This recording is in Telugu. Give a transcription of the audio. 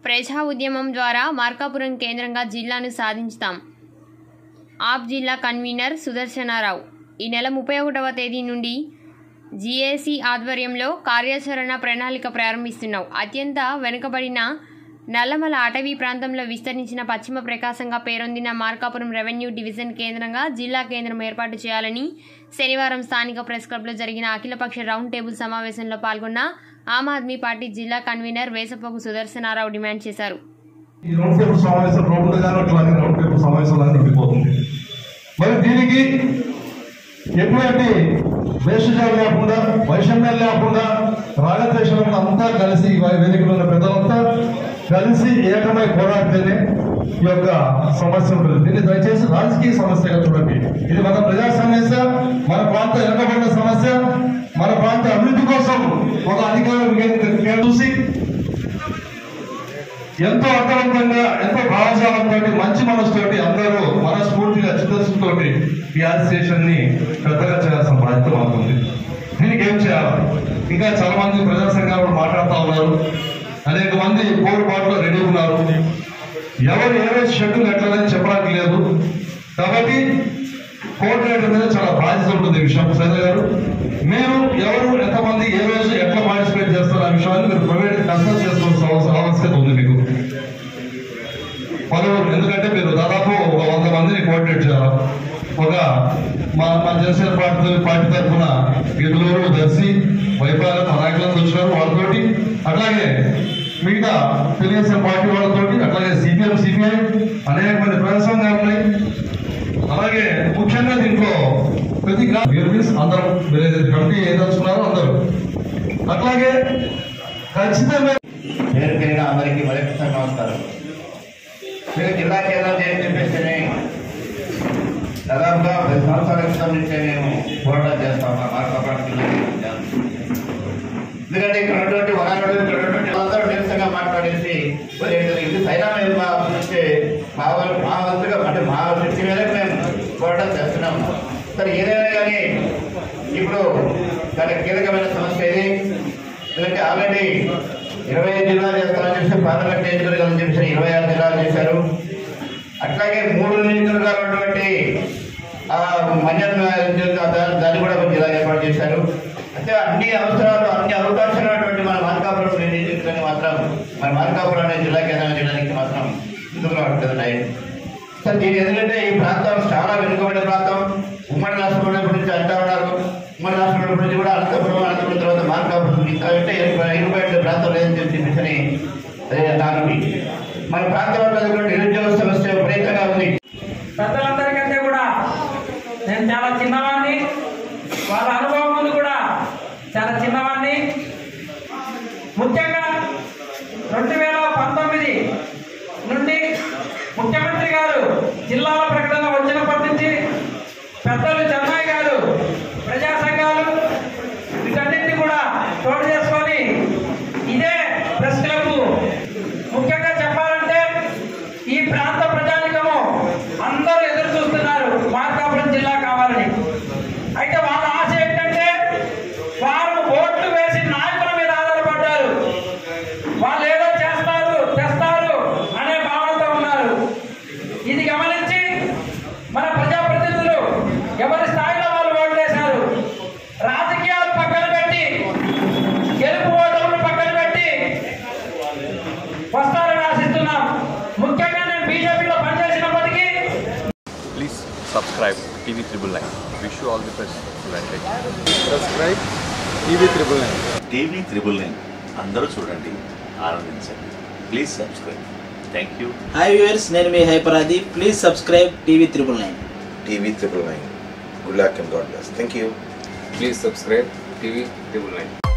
ప్రజా ఉద్యమం ద్వారా మార్కాపురం కేంద్రంగా జిల్లాను సాధించుతాం ఆప్ జిల్లా కన్వీనర్ సుదర్శనారావు ఈ నెల ముప్పై ఒకటవ తేదీ నుండి జీఏసీ ఆధ్వర్యంలో కార్యాచరణ ప్రణాళిక ప్రారంభిస్తున్నావు అత్యంత వెనుకబడిన నల్లమల అటవీ ప్రాంతంలో విస్తరించిన పశ్చిమ ప్రకాశంగా పేరొందిన మార్కాపురం రెవెన్యూ డివిజన్ కేంద్రంగా జిల్లా కేంద్రం ఏర్పాటు చేయాలని శనివారం స్థానిక ప్రెస్ క్లబ్లో జరిగిన అఖిలపక్ష రౌండ్ టేబుల్ సమావేశంలో పాల్గొన్న ఆమ్ ఆద్మీ పార్టీ జిల్లా కన్వీనర్ వేసపోగు సుదర్శనారావు డిమాండ్ చేశారు ఈ రౌండ్ టేబుల్ సమావేశం రౌండ్ గాను అట్లాగే రౌండ్ టేబుల్ సమావేశాలు ఉండిపోతుంది మరి దీనికి ఎటువంటి వేషజాలు లేకుండా వైషమ్యాలు లేకుండా రాగద్వేషం అంతా కలిసి ఈ వేదికలో ఉన్న పెద్దలంతా కలిసి ఏకమై పోరాడితేనే ఈ యొక్క సమస్య ఉంటుంది దీన్ని దయచేసి రాజకీయ సమస్యగా చూడండి ఇది మన ప్రజా సమస్య మన ప్రాంత వెనుకబడిన సమస్య మన ప్రాంత అభివృద్ధి కోసం ఒక అధికారం చూసి ఎంతో అర్థవంతంగా ఎంతో భావజాలంతో మంచి మనసుతోటి అందరూ మనస్ఫూర్తిగా చిత్తశుద్ధితో ఈ అసోసియేషన్ ని పెద్దగా చేయాల్సిన బాధ్యత మాకుంది దీనికి ఏం చేయాలి ఇంకా చాలా మంది ప్రజా సంఘాలు కూడా మాట్లాడుతూ ఉన్నారు అనేక మంది పోరుబాటులో రెడీ ఉన్నారు ఎవరు ఏ రోజు షెడ్యూల్ ఎట్లనేది చెప్పడానికి లేదు కాబట్టి కోఆర్డినేటర్ మీద చాలా బాధ్యత ఉంటుంది ఈ విషయం సైదర్ గారు మీరు ఎవరు ఎంతమంది ఏ రోజు ఎట్లా పార్టిసిపేట్ చేస్తారు ఆ విషయాన్ని మీరు ప్రైవేట్ కన్సల్ట్ చేసుకోవాల్సిన అవస- ఆవశ్యకత ఉంది మీకు పలువురు ఎందుకంటే మీరు దాదాపు ఒక వంద మందిని కోఆర్డినేట్ చేయాలి ఒక మా మా జనసేన పార్టీ పార్టీ తరఫున గిద్దలూరు దర్శి వైపాలెం మా నాయకులంతా వచ్చినారు వాళ్ళతోటి అట్లాగే మిగతా తెలుగుదేశం పార్టీ వాళ్ళతోటి అట్లాగే సిపిఎం సిపిఐ అనేక మంది ప్రజా సంఘాలు ఉన్నాయి అలాగే ముఖ్యంగా దీంట్లో ప్రతి గ్రామీణ అందరం మీరు ఏదైతే కమిటీ ఏదలుచుకున్నారో అందరూ అట్లాగే ఖచ్చితంగా పేరు పేరున అందరికీ మరొకసారి నమస్కారం మీరు జిల్లా కేంద్రం అని చెప్పేసి దాదాపుగా పది సంవత్సరాల క్రితం నుంచే మేము పోరాటం చేస్తా ఉన్నాం మార్కాపురం జిల్లా కేంద్రం. ఎందుకంటే ఇక్కడ ఉన్నటువంటి వనాలు ఇక్కడ ఉన్నటువంటి వాళ్ళందరూ నిరసంగా మాట్లాడేసి మరి ఏం జరిగింది సైనా మేము మా నుంచి మా వల్ల మా వంతుగా అంటే మా శక్తి మేరకు మేము పోరాటం చేస్తున్నాం సరే ఏదైనా కానీ ఇప్పుడు చాలా కీలకమైన సమస్య ఇది ఎందుకంటే ఆల్రెడీ ఇరవై ఐదు జిల్లాలు చేస్తారని చెప్పి పార్లమెంట్ నియోజకవర్గాలు చెప్పి ఇరవై ఆరు జిల్లాలు చేశారు అట్లాగే మూడు నియోజకవర్గాలు ఉన్నటువంటి ఆ మన్యం నియోజకవర్గం దాన్ని కూడా ఒక జిల్లా ఏర్పాటు చేశారు అంటే అన్ని అవసరాలు అన్ని అవకాశాలు ఉన్నటువంటి మన మార్కాపురం నియోజకవర్గాన్ని మాత్రం మన మార్కాపురం అనే జిల్లా కేంద్రం చేయడానికి మాత్రం ముందుకు రావట్లేదు సార్ దీని ఎందుకంటే ఈ ప్రాంతం చాలా వెనుకబడిన ప్రాంతం ఉమ్మడి రాష్ట్రంలో గురించి అంటా ఉన్నారు ఉమ్మడి రాష్ట్రంలో గురించి కూడా అనంతపురం అనంతపురం తర్వాత మార్కాపురం ఇంకా అంటే ఇరుబడి ప్రాంతం లేదని చెప్పి చెప్పేసి అదే దాని మన ప్రాంతంలో ఉన్నటువంటి నిరుద్యోగ సమస్య విపరీతంగా ఉంది పెద్దలందరికంటే కూడా నేను చాలా చిన్నవాడిని వాళ్ళ అనుభవం ముందు కూడా చాలా చిన్నవాడిని ముఖ్యంగా రెండు వేల పంతొమ్మిది నుండి ముఖ్యమంత్రి గారు జిల్లాల ప్రకటన వచ్చినప్పటి నుంచి పెద్దలు చెన్నై గారు ప్రజా సంఘాలు వీటన్నింటినీ కూడా తోడు చేసుకొని ఇదే ప్రెస్ క్లబ్ ముఖ్యంగా చెప్పాలంటే ఈ ప్రాంత ప్రజానికము అందరూ ఎదురు చూస్తున్నారు మార్కాపురం జిల్లా కావాలని అయితే వాళ్ళ ఆశ ఏంటంటే వారు ఓట్లు వేసి నాయకుల మీద ఆధారపడ్డారు వాళ్ళు ఏదో చేస్తారు తెస్తారు అనే భావనతో ఉన్నారు ఇది గమనించి మన ప్రజాప్రతినిధులు ఎవరి స్థాయిలో వాళ్ళు ఓట్లేశారు రాజకీయాలు పక్కన పెట్టి గెలుపు ఓటములు పక్కన పెట్టి వస్తారని ఆశిస్తున్నాం ముఖ్యంగా నేను బీజేపీలో పనిచేసినప్పటికీ Please subscribe TV Triple Nine. Wish you all the best. Advantage. Subscribe TV triple nine TV triple nine అందరూ చూడండి ఆనందించండి please subscribe thank you hi viewers నేను మీ హైపరాది please subscribe TV triple nine TV triple nine. Good luck and God bless. Thank you. Please subscribe TV triple nine